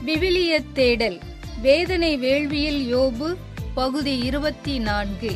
விவிலிய தேடல் வேதனை வேள்வியில் யோபு பகுதி இருபத்தி நான்கு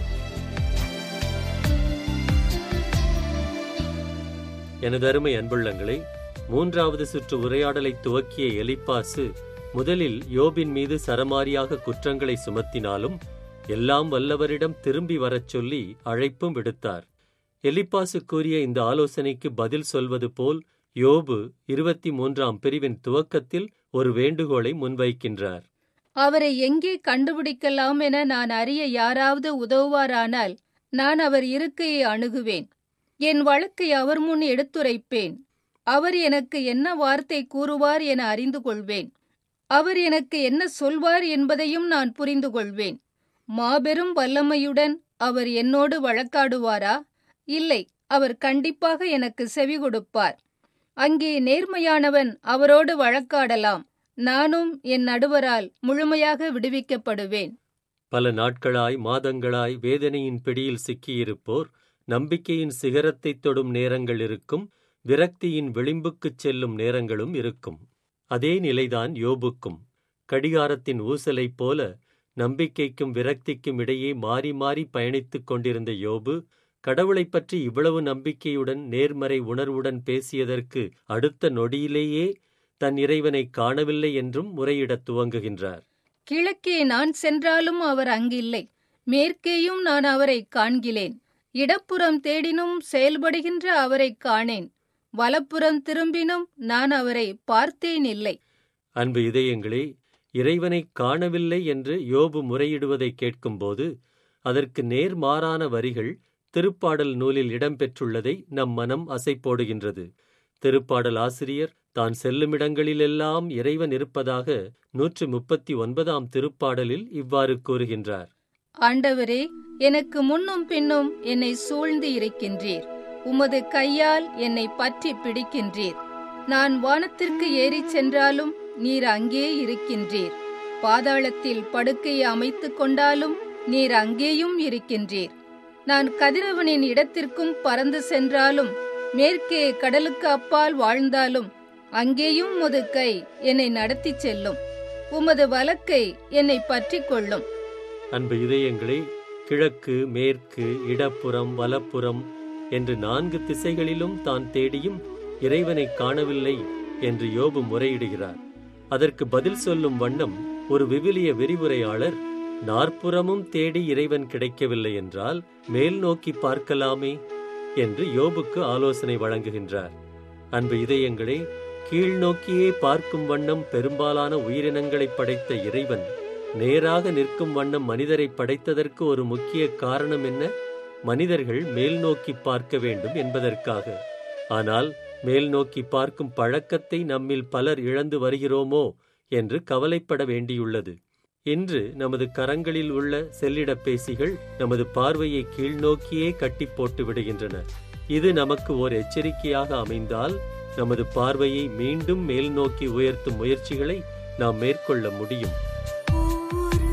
எனது அருமை அன்புள்ளங்களே மூன்றாவது சுற்று உரையாடலை துவக்கிய எலிப்பாசு முதலில் யோபின் மீது சரமாரியாக குற்றங்களை சுமத்தினாலும் எல்லாம் வல்லவரிடம் திரும்பி வரச் சொல்லி அழைப்பும் விடுத்தார் எலிப்பாசு கூறிய இந்த ஆலோசனைக்கு பதில் சொல்வது போல் யோபு இருபத்தி மூன்றாம் பிரிவின் துவக்கத்தில் ஒரு வேண்டுகோளை முன்வைக்கின்றார் அவரை எங்கே கண்டுபிடிக்கலாம் என நான் அறிய யாராவது உதவுவாரானால் நான் அவர் இருக்கையை அணுகுவேன் என் வழக்கை அவர் முன் எடுத்துரைப்பேன் அவர் எனக்கு என்ன வார்த்தை கூறுவார் என அறிந்து கொள்வேன் அவர் எனக்கு என்ன சொல்வார் என்பதையும் நான் புரிந்து கொள்வேன் மாபெரும் வல்லமையுடன் அவர் என்னோடு வழக்காடுவாரா இல்லை அவர் கண்டிப்பாக எனக்கு செவி கொடுப்பார் அங்கே நேர்மையானவன் அவரோடு வழக்காடலாம் நானும் என் நடுவரால் முழுமையாக விடுவிக்கப்படுவேன் பல நாட்களாய் மாதங்களாய் வேதனையின் பிடியில் சிக்கியிருப்போர் நம்பிக்கையின் சிகரத்தைத் தொடும் நேரங்கள் இருக்கும் விரக்தியின் விளிம்புக்குச் செல்லும் நேரங்களும் இருக்கும் அதே நிலைதான் யோபுக்கும் கடிகாரத்தின் ஊசலைப் போல நம்பிக்கைக்கும் விரக்திக்கும் இடையே மாறி மாறி பயணித்துக் கொண்டிருந்த யோபு கடவுளைப் பற்றி இவ்வளவு நம்பிக்கையுடன் நேர்மறை உணர்வுடன் பேசியதற்கு அடுத்த நொடியிலேயே தன் இறைவனை காணவில்லை என்றும் முறையிடத் துவங்குகின்றார் கிழக்கே நான் சென்றாலும் அவர் அங்கில்லை மேற்கேயும் நான் அவரை காண்கிலேன் இடப்புறம் தேடினும் செயல்படுகின்ற அவரை காணேன் வலப்புறம் திரும்பினும் நான் அவரை பார்த்தேன் இல்லை அன்பு இதயங்களே இறைவனை காணவில்லை என்று யோபு முறையிடுவதை கேட்கும்போது அதற்கு நேர்மாறான வரிகள் திருப்பாடல் நூலில் இடம்பெற்றுள்ளதை நம் மனம் அசைப்போடுகின்றது திருப்பாடல் ஆசிரியர் தான் செல்லுமிடங்களிலெல்லாம் இறைவன் இருப்பதாக நூற்று முப்பத்தி ஒன்பதாம் திருப்பாடலில் இவ்வாறு கூறுகின்றார் ஆண்டவரே எனக்கு முன்னும் பின்னும் என்னை சூழ்ந்து இருக்கின்றீர் உமது கையால் என்னை பற்றி பிடிக்கின்றீர் நான் வானத்திற்கு ஏறிச் சென்றாலும் நீர் அங்கே இருக்கின்றீர் பாதாளத்தில் படுக்கையை அமைத்துக் கொண்டாலும் நீர் அங்கேயும் இருக்கின்றீர் நான் கதிரவனின் இடத்திற்கும் பறந்து சென்றாலும் மேற்கே கடலுக்கு அப்பால் வாழ்ந்தாலும் அங்கேயும் உமது கை என்னை நடத்திச் செல்லும் உமது வலக்கை என்னை பற்றிக் கொள்ளும் அன்பு இதயங்களே கிழக்கு மேற்கு இடப்புறம் வலப்புறம் என்று நான்கு திசைகளிலும் தான் தேடியும் இறைவனை காணவில்லை என்று யோபு முறையிடுகிறார் அதற்கு பதில் சொல்லும் வண்ணம் ஒரு விவிலிய விரிவுரையாளர் நாற்புறமும் தேடி இறைவன் கிடைக்கவில்லை என்றால் மேல் நோக்கி பார்க்கலாமே என்று யோபுக்கு ஆலோசனை வழங்குகின்றார் அன்பு இதயங்களே கீழ் நோக்கியே பார்க்கும் வண்ணம் பெரும்பாலான உயிரினங்களை படைத்த இறைவன் நேராக நிற்கும் வண்ணம் மனிதரை படைத்ததற்கு ஒரு முக்கிய காரணம் என்ன மனிதர்கள் மேல் நோக்கி பார்க்க வேண்டும் என்பதற்காக ஆனால் மேல் நோக்கி பார்க்கும் பழக்கத்தை நம்மில் பலர் இழந்து வருகிறோமோ என்று கவலைப்பட வேண்டியுள்ளது இன்று நமது கரங்களில் உள்ள செல்லிடப்பேசிகள் நமது பார்வையை கீழ்நோக்கியே கட்டி போட்டு விடுகின்றன இது நமக்கு ஓர் எச்சரிக்கையாக அமைந்தால் நமது பார்வையை மீண்டும் மேல் நோக்கி உயர்த்தும் முயற்சிகளை நாம் மேற்கொள்ள முடியும் ஒவ்வொரு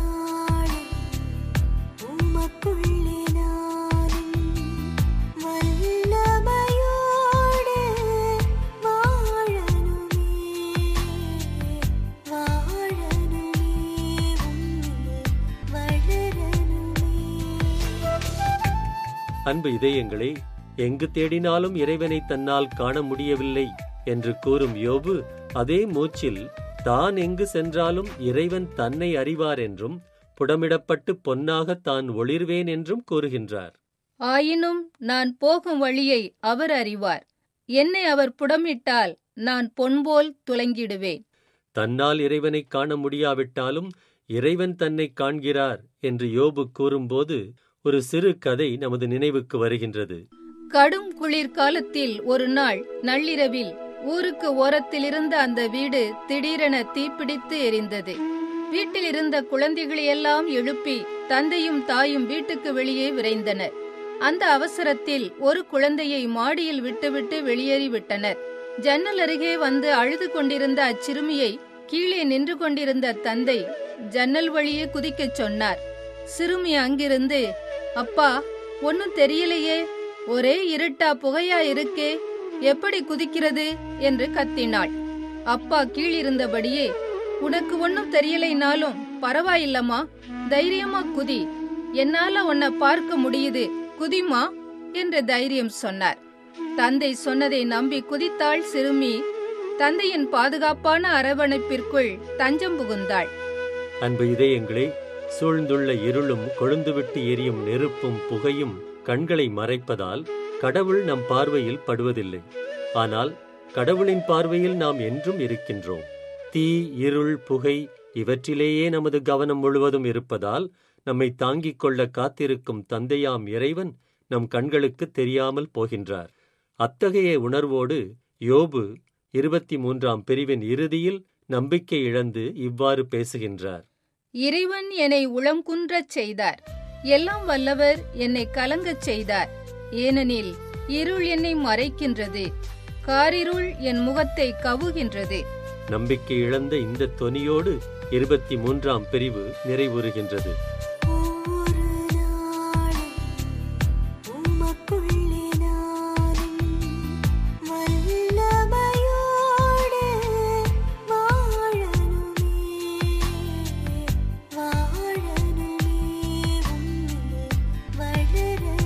நாளும் உமக்குள்ளே நானும் வல்லமையோடு வாழணுமே வாழணுமே உம்மில் வளரணுமே அன்பு இதயங்களே எங்கு தேடினாலும் இறைவனை தன்னால் காண முடியவில்லை என்று கூறும் யோபு அதே மூச்சில் தான் எங்கு சென்றாலும் இறைவன் தன்னை அறிவார் என்றும் புடமிடப்பட்டு பொன்னாக தான் ஒளிர்வேன் என்றும் கூறுகின்றார் ஆயினும் நான் போகும் வழியை அவர் அறிவார் என்னை அவர் புடமிட்டால் நான் பொன்போல் துலங்கிடுவேன் தன்னால் இறைவனை காண முடியாவிட்டாலும் இறைவன் தன்னை காண்கிறார் என்று யோபு கூறும்போது ஒரு சிறு கதை நமது நினைவுக்கு வருகின்றது கடும் குளிர்காலத்தில் ஒரு நாள் நள்ளிரவில் ஊருக்கு ஓரத்தில் இருந்த அந்த வீடு திடீரென தீப்பிடித்து எரிந்தது வீட்டில் இருந்த குழந்தைகளையெல்லாம் எழுப்பி தந்தையும் தாயும் வீட்டுக்கு வெளியே விரைந்தனர் அந்த அவசரத்தில் ஒரு குழந்தையை மாடியில் விட்டுவிட்டு வெளியேறிவிட்டனர் ஜன்னல் அருகே வந்து அழுது கொண்டிருந்த அச்சிறுமியை கீழே நின்று கொண்டிருந்த தந்தை ஜன்னல் வழியே குதிக்கச் சொன்னார் சிறுமி அங்கிருந்து அப்பா ஒன்னும் தெரியலையே ஒரே இருட்டா புகையா இருக்கே எப்படி குதிக்கிறது என்று கத்தினாள் அப்பா கீழிருந்தபடியே உனக்கு ஒன்னும் தெரியலைனாலும் பரவாயில்லம்மா தைரியமா குதி என்னால உன்னை பார்க்க முடியுது குதிமா என்று தைரியம் சொன்னார் தந்தை சொன்னதை நம்பி குதித்தாள் சிறுமி தந்தையின் பாதுகாப்பான அரவணைப்பிற்குள் தஞ்சம் புகுந்தாள் அன்பு இதயங்களே சூழ்ந்துள்ள இருளும் கொழுந்துவிட்டு எரியும் நெருப்பும் புகையும் கண்களை மறைப்பதால் கடவுள் நம் பார்வையில் படுவதில்லை ஆனால் கடவுளின் பார்வையில் நாம் என்றும் இருக்கின்றோம் தீ இருள் புகை இவற்றிலேயே நமது கவனம் முழுவதும் இருப்பதால் நம்மை தாங்கிக் கொள்ள காத்திருக்கும் தந்தையாம் இறைவன் நம் கண்களுக்கு தெரியாமல் போகின்றார் அத்தகைய உணர்வோடு யோபு இருபத்தி மூன்றாம் பிரிவின் இறுதியில் நம்பிக்கை இழந்து இவ்வாறு பேசுகின்றார் இறைவன் என்னை உளம் குன்றச் செய்தார் எல்லாம் வல்லவர் என்னை கலங்கச் செய்தார் ஏனெனில் இருள் என்னை மறைக்கின்றது காரிருள் என் முகத்தை கவுகின்றது நம்பிக்கை இழந்த இந்த தொனியோடு இருபத்தி மூன்றாம் பிரிவு நிறைவுறுகின்றது ஒரு நாளும் உமக்குள்ளே நானும் வல்லமையோடு வாழணுமே வாழணுமே உம்மில்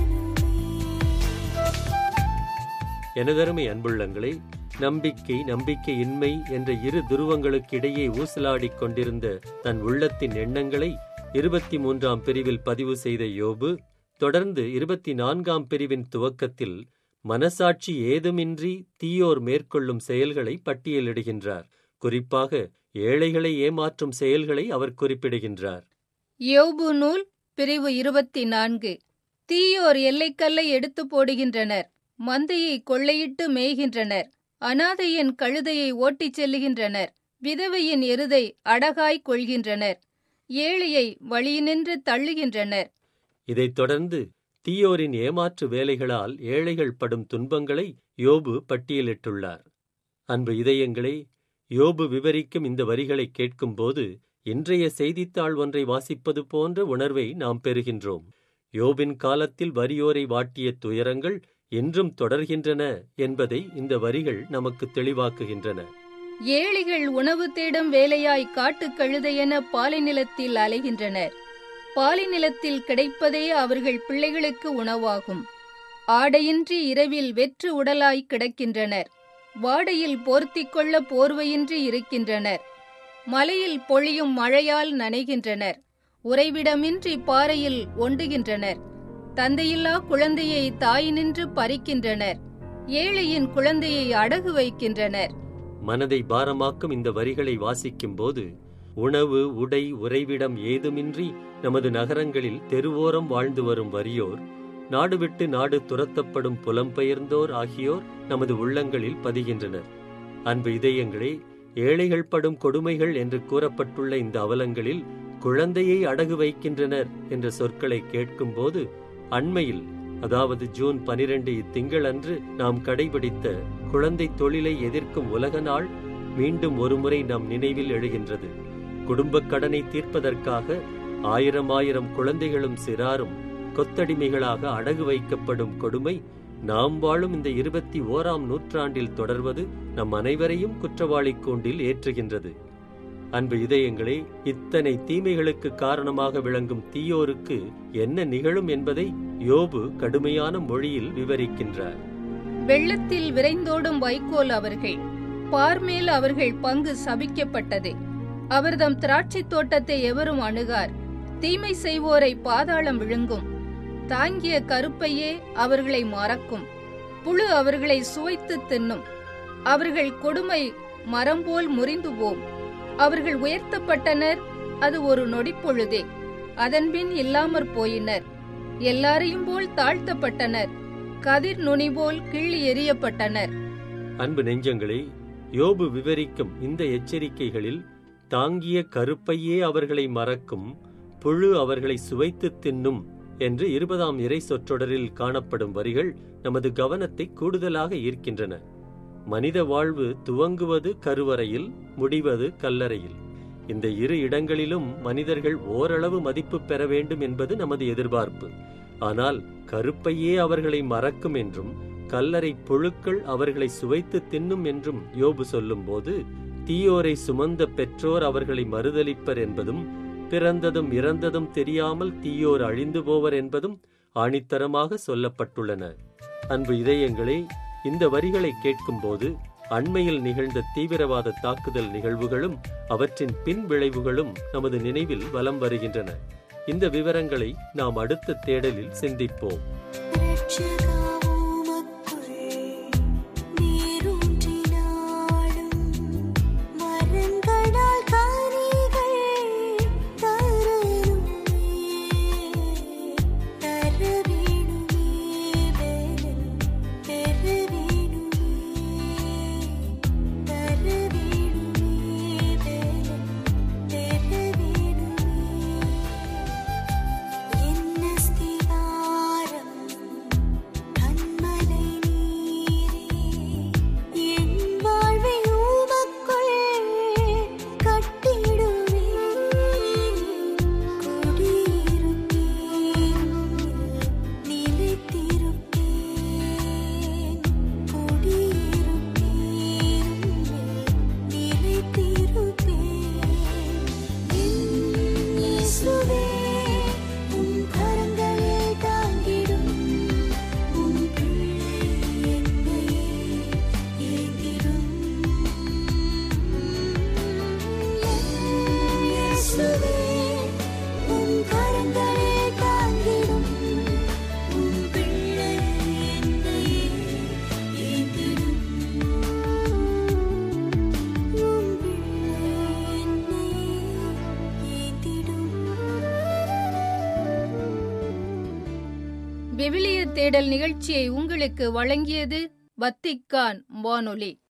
வளரணுமே எனதருமை அன்புள்ளங்களே நம்பிக்கை நம்பிக்கையின்மை என்ற இரு துருவங்களுக்கு இடையே ஊசலாடிக் கொண்டிருந்த தன் உள்ளத்தின் எண்ணங்களை இருபத்தி மூன்றாம் பிரிவில் பதிவு செய்த யோபு தொடர்ந்து இருபத்தி நான்காம் பிரிவின் துவக்கத்தில் மனசாட்சி ஏதுமின்றி தீயோர் மேற்கொள்ளும் செயல்களை பட்டியலிடுகின்றார் குறிப்பாக ஏழைகளை ஏமாற்றும் செயல்களை அவர் குறிப்பிடுகின்றார் யோபு நூல் பிரிவு இருபத்தி நான்கு தீயோர் எல்லைக்கல்லை எடுத்து போடுகின்றனர் மந்தையை கொள்ளையிட்டு மேய்கின்றனர் அனாதையின் கழுதையை ஓட்டிச் செல்லுகின்றனர் விதவையின் எருதை அடகாய் கொள்கின்றனர் ஏழையை வழியினின்று தள்ளுகின்றனர் இதைத் தொடர்ந்து தீயோரின் ஏமாற்று வேலைகளால் ஏழைகள் படும் துன்பங்களை யோபு பட்டியலிட்டுள்ளார் அன்பு இதயங்களே யோபு விவரிக்கும் இந்த வரிகளை கேட்கும்போது இன்றைய செய்தித்தாள் ஒன்றை வாசிப்பது போன்ற உணர்வை நாம் பெறுகின்றோம் யோபின் காலத்தில் வறியோரை வாட்டிய துயரங்கள் என்றும் தொடர்கின்றன என்பதை இந்த வரிகள் நமக்கு தெளிவாக்குகின்றன ஏழைகள் உணவு தேடும் வேலையாய் காட்டுக் கழுதையென பாலை நிலத்தில் அலைகின்றனர் பாலை நிலத்தில் கிடைப்பதே அவர்கள் பிள்ளைகளுக்கு உணவாகும் ஆடையின்றி இரவில் வெற்று உடலாய் கிடக்கின்றனர் வாடையில் போர்த்திக் கொள்ள போர்வையின்றி இருக்கின்றனர் மலையில் பொழியும் மழையால் நனைகின்றனர் உறைவிடமின்றி பாறையில் ஒண்டுகின்றனர் தந்தையில்லா குழந்தையை தாயினின்று பறிக்கின்றனர் ஏழையின் குழந்தையை அடகு வைக்கின்றனர் மனதை பாரமாக்கும் இந்த வரிகளை வாசிக்கும்போது உணவு உடை உறைவிடம் ஏதுமின்றி நமது நகரங்களில் தெருவோரம் வாழ்ந்து வரும் வறியோர் நாடு விட்டு நாடு துரத்தப்படும் புலம்பெயர்ந்தோர் ஆகியோர் நமது உள்ளங்களில் பதிகின்றனர் அன்பு இதயங்களே ஏழைகள் படும் கொடுமைகள் என்று கூறப்பட்டுள்ள இந்த அவலங்களில் குழந்தையை அடகு வைக்கின்றனர் என்ற சொற்களை கேட்கும்போது அண்மையில் அதாவது ஜூன் பனிரெண்டு இத்திங்களன்று நாம் கடைபிடித்த குழந்தை தொழிலை எதிர்க்கும் உலக நாள் மீண்டும் ஒருமுறை நம் நினைவில் எழுகின்றது குடும்பக் கடனை தீர்ப்பதற்காக ஆயிரம் ஆயிரம் குழந்தைகளும் சிறாரும் கொத்தடிமைகளாக அடகு வைக்கப்படும் கொடுமை நாம் வாழும் இந்த இருபத்தி ஓராம் நூற்றாண்டில் தொடர்வது நம் அனைவரையும் குற்றவாளி கூண்டில் ஏற்றுகின்றது அன்பு இதயங்களே இத்தனை தீமைகளுக்கு காரணமாக விளங்கும் தீயோருக்கு என்ன நிகழும் என்பதை யோபு கடுமையான மொழியில் விவரிக்கின்றார் வெள்ளத்தில் விரைந்தோடும் வைக்கோல் அவர்கள் பார்மேல் அவர்கள் பங்கு சபிக்கப்பட்டது அவர்தம் திராட்சைத் தோட்டத்தை எவரும் அணுகார் தீமை செய்வோரை பாதாளம் விழுங்கும் தாங்கிய கருப்பையே அவர்களை மறக்கும் புழு அவர்களை சுவைத்து தின்னும் அவர்கள் கொடுமை மரம் போல் முறிந்து போம் அவர்கள் உயர்த்தப்பட்டனர் அது ஒரு நொடிப்பொழுதே அதன்பின் இல்லாமற் போயினர் எல்லாரையும் போல் தாழ்த்தப்பட்டனர் கதிர் நுனி போல் கிள்ளி எறியப்பட்டனர் அன்பு நெஞ்சங்களே யோபு விவரிக்கும் இந்த எச்சரிக்கைகளில் தாங்கிய கருப்பையே அவர்களை மறக்கும் புழு அவர்களை சுவைத்து தின்னும் என்று இருபதாம் இறை சொற்றொடரில் காணப்படும் வரிகள் நமது கவனத்தை கூடுதலாக ஈர்க்கின்றன மனித வாழ்வு துவங்குவது கருவறையில் முடிவது கல்லறையில் இந்த இரு இடங்களிலும் மனிதர்கள் ஓரளவு மதிப்பு பெற வேண்டும் என்பது நமது எதிர்பார்ப்பு ஆனால் கருப்பையே அவர்களை மறக்கும் என்றும் கல்லறை புழுக்கள் அவர்களை சுவைத்து தின்னும் என்றும் யோபு சொல்லும்போது தீயோரை சுமந்த பெற்றோர் அவர்களை மறுதலிப்பர் என்பதும் பிறந்ததும் இறந்ததும் தெரியாமல் தீயோர் அழிந்து போவர் என்பதும் ஆணித்தரமாக சொல்லப்பட்டுள்ளன அன்பு இதயங்களே இந்த வரிகளை கேட்கும்போது அண்மையில் நிகழ்ந்த தீவிரவாத தாக்குதல் நிகழ்வுகளும் அவற்றின் பின் விளைவுகளும் நமது நினைவில் வலம் வருகின்றன இந்த விவரங்களை நாம் அடுத்த தேடலில் சிந்திப்போம் ரட்சகா உமக்குள் நீரூற்றினாலும் மரங்களால் கனிகள் தரணுமே தர வேணுமே வேலன் பெற வேணுமே தர வேணுமே வேலன் பெற வேணுமே என்ன ஸ்திவாரம் கண்மலை நீரே என் வாழ்வை உமக்குள் கட்டிடுவே குடியிருப்பேன் நிலைத்திருப்பேன் குடியிருப்பேன் நிலைத்திருப்பேன் இயேசுவே உம் கரங்களில் தாங்கிடும் உம் பிள்ளை என்னை ஏந்திடும் இயேசுவே உம் கரங்களில் தாங்கிடும் உம் பிள்ளை என்னை ஏந்திடும் உம் பிள்ளை என்னை ஏந்திடும் விவிலிய தேடல் நிகழ்ச்சியை உங்களுக்கு வழங்கியது வத்திக்கான் வானொலி